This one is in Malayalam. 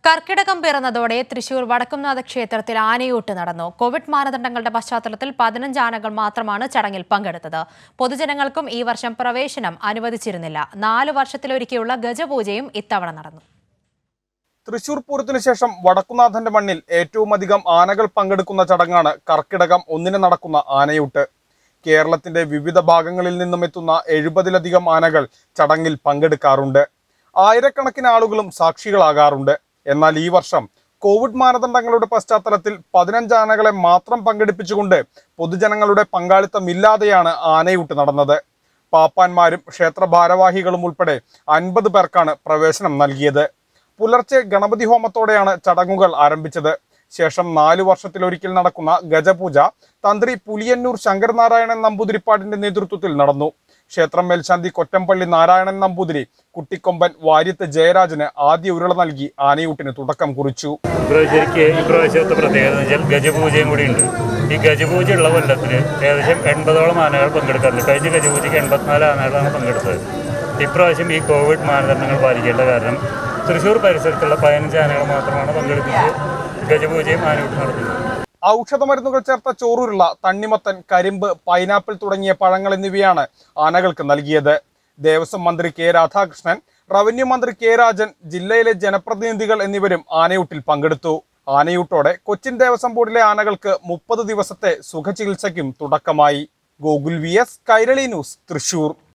കർക്കിടകം പിറന്നതോടെ തൃശൂർ വടക്കുംനാഥ ക്ഷേത്രത്തിൽ ആനയൂട്ട് നടന്നു കോവിഡ് മാനദണ്ഡങ്ങളുടെ പശ്ചാത്തലത്തിൽ പതിനഞ്ച് ആനകൾ മാത്രമാണ് ചടങ്ങിൽ പങ്കെടുത്തത് പൊതുജനങ്ങൾക്കും ഈ വർഷം പ്രവേശനം അനുവദിച്ചിരുന്നില്ല നാല് വർഷത്തിലൊരിക്കെയുള്ള ഗജപൂജയും ഇത്തവണ നടന്നു തൃശൂർ പൂരത്തിനു ശേഷം വടക്കുനാഥന്റെ മണ്ണിൽ ഏറ്റവും അധികം ആനകൾ പങ്കെടുക്കുന്ന ചടങ്ങാണ് കർക്കിടകം ഒന്നിന് നടക്കുന്ന ആനയൂട്ട് കേരളത്തിന്റെ വിവിധ ഭാഗങ്ങളിൽ നിന്നും എത്തുന്ന എഴുപതിലധികം ആനകൾ ചടങ്ങിൽ പങ്കെടുക്കാറുണ്ട് ആയിരക്കണക്കിന് ആളുകളും സാക്ഷികളാകാറുണ്ട് എന്നാൽ ഈ വർഷം കോവിഡ് മാനദണ്ഡങ്ങളുടെ പശ്ചാത്തലത്തിൽ പതിനഞ്ച് ആനകളെ മാത്രം പങ്കെടുപ്പിച്ചുകൊണ്ട് പൊതുജനങ്ങളുടെ പങ്കാളിത്തമില്ലാതെയാണ് ആനയൂട്ട് നടന്നത് പാപ്പാന്മാരും ക്ഷേത്ര ഭാരവാഹികളും ഉൾപ്പെടെ അൻപത് പേർക്കാണ് പ്രവേശനം നൽകിയത് പുലർച്ചെ ഗണപതി ഹോമത്തോടെയാണ് ചടങ്ങുകൾ ആരംഭിച്ചത് ശേഷം നാലു വർഷത്തിലൊരിക്കൽ നടക്കുന്ന ഗജപൂജ തന്ത്രി പുലിയന്നൂർ ശങ്കരനാരായണൻ നമ്പൂതിരിപ്പാടിന്റെ നേതൃത്വത്തിൽ നടന്നു ക്ഷേത്രം മേൽശാന്തി കൊറ്റംപള്ളി നാരായണൻ നമ്പൂതിരി കുട്ടിക്കൊമ്പൻ വാര്യത്ത് ജയരാജന് ആദ്യ ഉരുള നൽകി ആനയൂട്ടിന് തുടക്കം കുറിച്ചു ശരിക്ക് ഈ പ്രാവശ്യത്തെ പ്രത്യേകത എന്ന് വെച്ചാൽ ഗജപൂജയും കൂടി ഉണ്ട് ഈ ഗജപൂജ ഉള്ള കൊല്ലത്തിൽ ഏകദേശം എൺപതോളം ആനകൾ പങ്കെടുക്കാറുണ്ട് കഴിഞ്ഞ ഗജപൂജയ്ക്ക് എൺപത്തിനാല് ആനകളാണ് പങ്കെടുത്തത് ഇപ്രാവശ്യം ഈ കോവിഡ് മാനദണ്ഡങ്ങൾ പാലിക്കേണ്ട കാരണം തൃശ്ശൂർ പരിസരത്തുള്ള പതിനഞ്ച് ആനകൾ മാത്രമാണ് പങ്കെടുപ്പിച്ച് ഗജപൂജയും ആനയൂട്ടും നടത്തുന്നത് ഔഷധമരുന്നുകൾ ചേർത്ത ചോറുരുള തണ്ണിമത്തൻ കരിമ്പ് പൈനാപ്പിൾ തുടങ്ങിയ പഴങ്ങൾ എന്നിവയാണ് ആനകൾക്ക് നൽകിയത് ദേവസ്വം മന്ത്രി കെ രാധാകൃഷ്ണൻ റവന്യൂ മന്ത്രി കെ രാജൻ ജില്ലയിലെ ജനപ്രതിനിധികൾ എന്നിവരും ആനയൂട്ടിൽ പങ്കെടുത്തു ആനയൂട്ടോടെ കൊച്ചിൻ ദേവസ്വം ബോർഡിലെ ആനകൾക്ക് മുപ്പത് ദിവസത്തെ സുഖചികിത്സയ്ക്കും തുടക്കമായി Gokul V S Kairali news Thrissur